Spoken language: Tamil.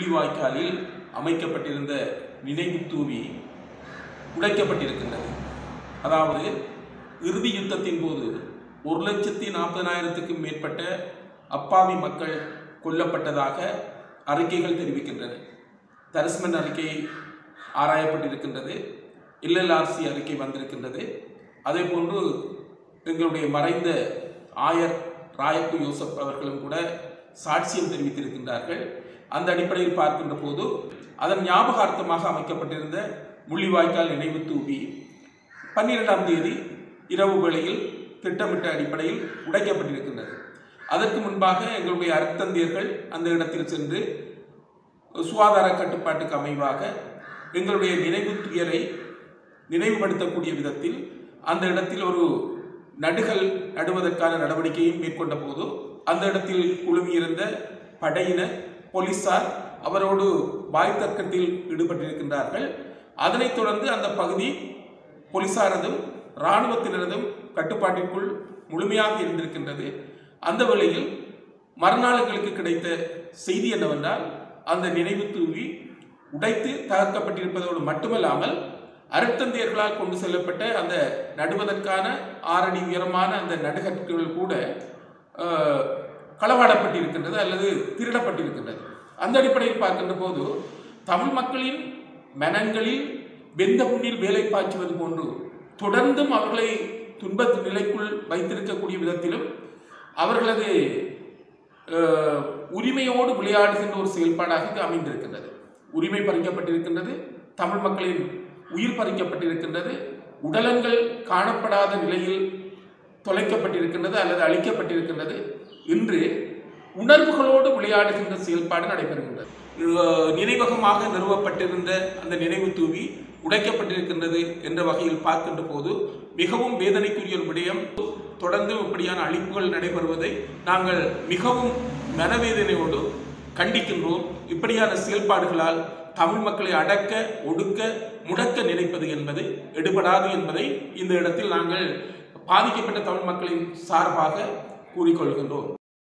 முள்ளிவாய்க்காலில் அமைக்கப்பட்டிருந்த நினைவு தூவி உடைக்கப்பட்டிருக்கின்றது அதாவது இறுதி யுத்தத்தின் போது ஒரு லட்சத்தி நாற்பதனாயிரத்துக்கும் மேற்பட்ட அப்பாவி மக்கள் கொல்லப்பட்டதாக அறிக்கைகள் தெரிவிக்கின்றன தரிசமன் அறிக்கை ஆராயப்பட்டிருக்கின்றது எல்எல்ஆர்சி அறிக்கை வந்திருக்கின்றது அதே போன்று எங்களுடைய மறைந்த ஆயர் ராயப்பு யோசப் அவர்களும் கூட சாட்சியம் தெரிவித்திருக்கின்றார்கள் அந்த அடிப்படையில் பார்க்கின்ற போது அதன் ஞாபகார்த்தமாக அமைக்கப்பட்டிருந்த முள்ளிவாய்க்கால் நினைவு தூவி பன்னிரெண்டாம் தேதி இரவு வேளையில் திட்டமிட்ட அடிப்படையில் உடைக்கப்பட்டிருக்கின்றது அதற்கு முன்பாக எங்களுடைய அருத்தந்தியர்கள் அந்த இடத்தில் சென்று சுகாதார கட்டுப்பாட்டுக்கு அமைவாக எங்களுடைய நினைவு துயரை நினைவுபடுத்தக்கூடிய விதத்தில் அந்த இடத்தில் ஒரு நடுகள் நடுவதற்கான நடவடிக்கையும் மேற்கொண்ட போது அந்த இடத்தில் குழுமியிருந்த படையினர் போலீசார் அவரோடு வாய் தர்க்கத்தில் ஈடுபட்டிருக்கின்றார்கள் அதனைத் தொடர்ந்து அந்த பகுதி போலீசாரதும் இராணுவத்தினரதும் கட்டுப்பாட்டிற்குள் முழுமையாக இருந்திருக்கின்றது அந்த வேளையில் மறுநாளுங்களுக்கு கிடைத்த செய்தி என்னவென்றால் அந்த நினைவு தூவி உடைத்து தகர்க்கப்பட்டிருப்பதோடு மட்டுமல்லாமல் அருட்தந்தையர்களால் கொண்டு செல்லப்பட்ட அந்த நடுவதற்கான ஆறடி உயரமான அந்த நடுகட்டுகள் கூட அஹ், களவாடப்பட்டிருக்கின்றது அல்லது திருடப்பட்டிருக்கின்றது அந்த அடிப்படையில் பார்க்கின்ற போது தமிழ் மக்களின் மனங்களில் வெந்த புண்ணில் வேலை பாய்ச்சுவது போன்று தொடர்ந்தும் அவர்களை துன்பத்து நிலைக்குள் வைத்திருக்கக்கூடிய விதத்திலும் அவர்களது அஹ், உரிமையோடு விளையாடுகின்ற ஒரு செயல்பாடாக இது அமைந்திருக்கின்றது உரிமை பறிக்கப்பட்டிருக்கின்றது தமிழ் மக்களின் உயிர் பறிக்கப்பட்டிருக்கின்றது உடலங்கள் காணப்படாத நிலையில் தொலைக்கப்பட்டிருக்கின்றது அல்லது அழிக்கப்பட்டிருக்கின்றது இன்று உணர்வுகளோடு விளையாடுகின்ற செயல்பாடு நடைபெறுகின்றது அஹ், நினைவகமாக நிறுவப்பட்டிருந்த அந்த நினைவு தூவி உடைக்கப்பட்டிருக்கின்றது என்ற வகையில் பார்க்கின்ற போது மிகவும் வேதனைக்குரிய ஒரு விடயம் தொடர்ந்து இப்படியான அழிப்புகள் நடைபெறுவதை நாங்கள் மிகவும் மனவேதனையோடு கண்டிக்கின்றோம் இப்படியான செயல்பாடுகளால் தமிழ் மக்களை அடக்க ஒடுக்க முடக்க நினைப்பது என்பது எடுபடாது என்பதை இந்த இடத்தில் நாங்கள் பாதிக்கப்பட்ட தமிழ் மக்களின் சார்பாக கூறிக்கொள்கின்றோம்